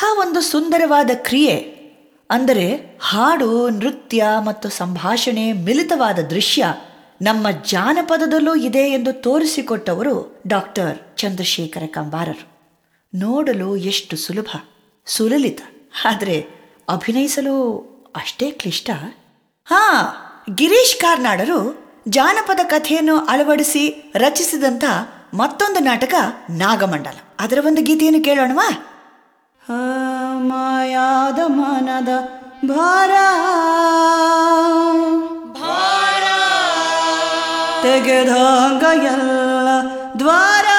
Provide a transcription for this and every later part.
ಒಂದು ಸುಂದರವಾದ ಕ್ರಿಯೆ ಅಂದರೆ ಹಾಡು ನೃತ್ಯ ಮತ್ತು ಸಂಭಾಷಣೆ ಮಿಲಿತವಾದ ದೃಶ್ಯ ನಮ್ಮ ಜಾನಪದದಲ್ಲೂ ಇದೆ ಎಂದು ತೋರಿಸಿಕೊಟ್ಟವರು ಡಾಕ್ಟರ್ ಚಂದ್ರಶೇಖರ ಕಂಬಾರರು ನೋಡಲು ಎಷ್ಟು ಸುಲಭ ಸುಲಲಿತ ಆದರೆ ಅಭಿನಯಿಸಲು ಅಷ್ಟೇ ಕ್ಲಿಷ್ಟ ಹಾ ಗಿರೀಶ್ ಕಾರ್ನಾಡರು ಜಾನಪದ ಕಥೆಯನ್ನು ಅಳವಡಿಸಿ ರಚಿಸಿದಂಥ ಮತ್ತೊಂದು ನಾಟಕ ನಾಗಮಂಡಲ ಅದರ ಒಂದು ಗೀತೆಯನ್ನು ಕೇಳೋಣವಾ ಮಾಯಾದ ಮನದ ಭಾರ ತೆಗೆದಂಗ ಎಲ್ಲ ದ್ವಾರ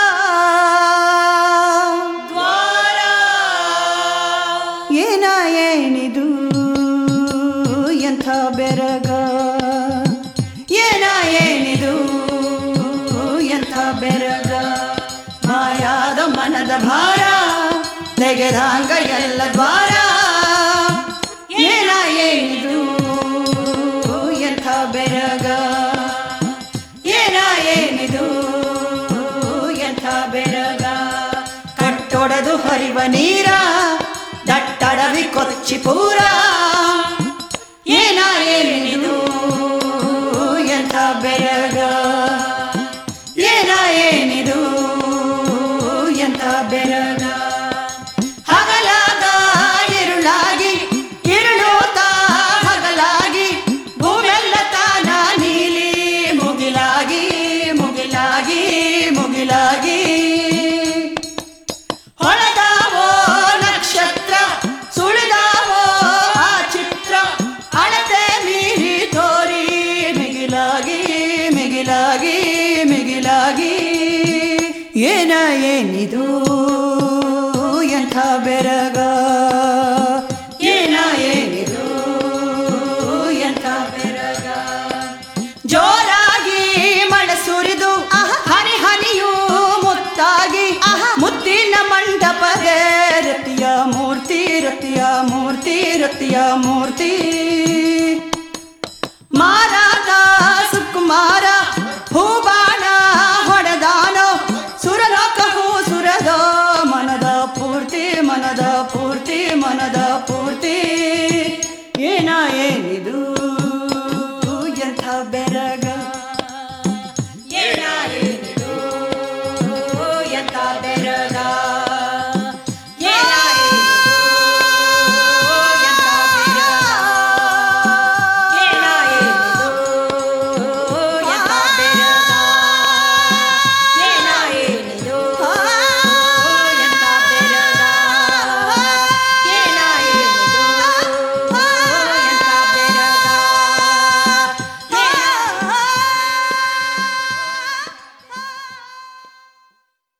ಏನ ಏನಿದು ಎಂಥ ಬೆರಗ ಏನ ಏನಿದು ಎಂಥ ಬೆರಗ ಮಾಯಾದ ಮನದ ಭಾರ ತೆಗೆದಂಗ ಎಲ್ಲ ದ್ವಾರ ಏನ ಏನಿದು ಎಂಥ ಬೆರಗ ಏನ ಏನಿದು ಎಂಥ ಬೆರಗ ಕಟ್ಟೊಡೆದು ಹರಿವ ನೀರ ದಟ್ಟಡವಿ ಕೊಚ್ಚಿ ಪೂರ ಏನ ಏನಿದು ಎಂಥ ಬೆರಗ ಏನ ಏನಿದು ಎಂಥ ಬೆರಗ ಹಗಲಾದ ಇರುಳಾಗಿ ಇರುಳೋತ ಹಗಲಾಗಿ ಭೂಮೆಲ್ಲ ತಾನ ನೀಲಿ ಮುಗಿಲಾಗಿ ಮುಗಿಲಾಗಿ ಮುಗಿಲಾಗಿ ಹೊಳೆದಾವೋ ನಕ್ಷತ್ರ ಸುಳಿದಾವೋ ಆ ಚಿತ್ರ ಅಳತೆ ಮೀರಿ ತೋರಿ ಮಿಗಿಲಾಗಿ ಮಿಗಿಲಾಗಿ ಮಿಗಿಲಾಗಿ ಏನ ಏನಿದು ಎಂಥ ಬೆರಗ ಏನ ಏನಿದು ಎಂಥ ಬೆರಗ ಜೋರಾಗಿ ಮಳೆ ಸುರಿದು ಹನಿ ಹನಿಯೂ ಮುತ್ತಾಗಿ ಮುತ್ತಿನ ಮಂಟಪದ ರತಿಯ ಮೂರ್ತಿ ರತಿಯ ಮೂರ್ತಿ ರತಿಯ ಮೂರ್ತಿ ಮಾರಾಟ ಸುಕುಮಾರ ಹೂಬಾಣ ಹೊಡೆದಾನೋ ಸುರಲೋಕ ಹೂ ಸುರದೋ ಮನದ ಪೂರ್ತಿ ಮನದ ಪೂರ್ತಿ ಮನದ ಪೂರ್ತಿ ಏನ ಏನಿದು ಎಂಥ ಬೆರಗ